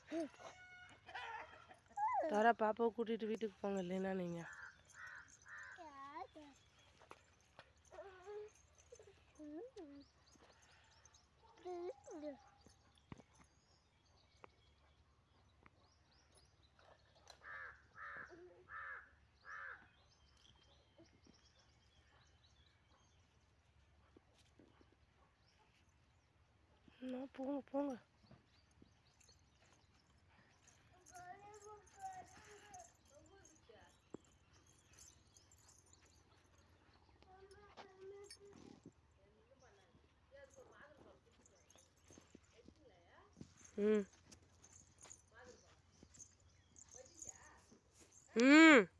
தர பாப்பாவை கூட்டிகிட்டு வீட்டுக்கு போங்க இல்லைன்னா நீங்கள் இன்னும் போங்க போங்க ம் ம்